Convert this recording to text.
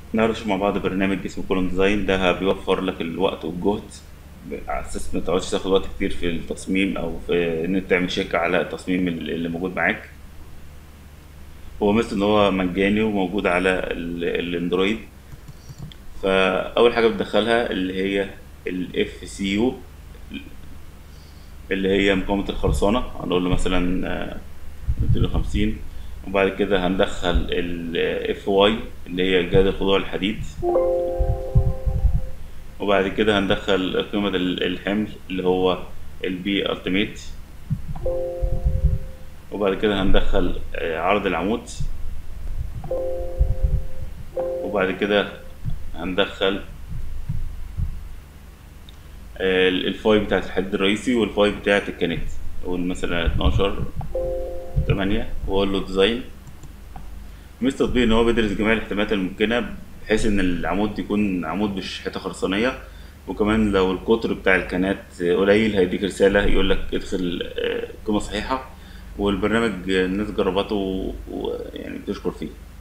نعرف مع بعض برنامج اسمه كولوم ديزاين ده بيوفر لك الوقت والجهد على اساس ما تقعدش تاخد وقت كتير في التصميم او في ان انت تعمل شيك على التصميم اللي اللي موجود معاك هو مثل ان هو مجاني وموجود على ال- الاندرويد فاول حاجه بتدخلها اللي هي الاف سي يو اللي هي مقاومه الخرسانه هنقول له مثلا آه، 250 وبعد كده هندخل الاف واي اللي هي جهاز الخضوع الحديد وبعد كده هندخل قيمة ال- الحمل اللي هو البي التيميت وبعد كده هندخل آه، عرض العمود وبعد كده هندخل آه، ال- الفاي بتاعت الحديد الرئيسي والفاي بتاعت الكانت نقول مثلا 12 8 واقول له ديزاين ميزة التطبيق ان هو بيدرس جميع الاحتمالات الممكنة بحيث ان العمود يكون عمود مش حيطة خرسانية وكمان لو القطر بتاع الكانات قليل هيديك رسالة يقول لك ادخل آه، قيمة صحيحة والبرنامج آه، الناس جربته ويعني بتشكر فيه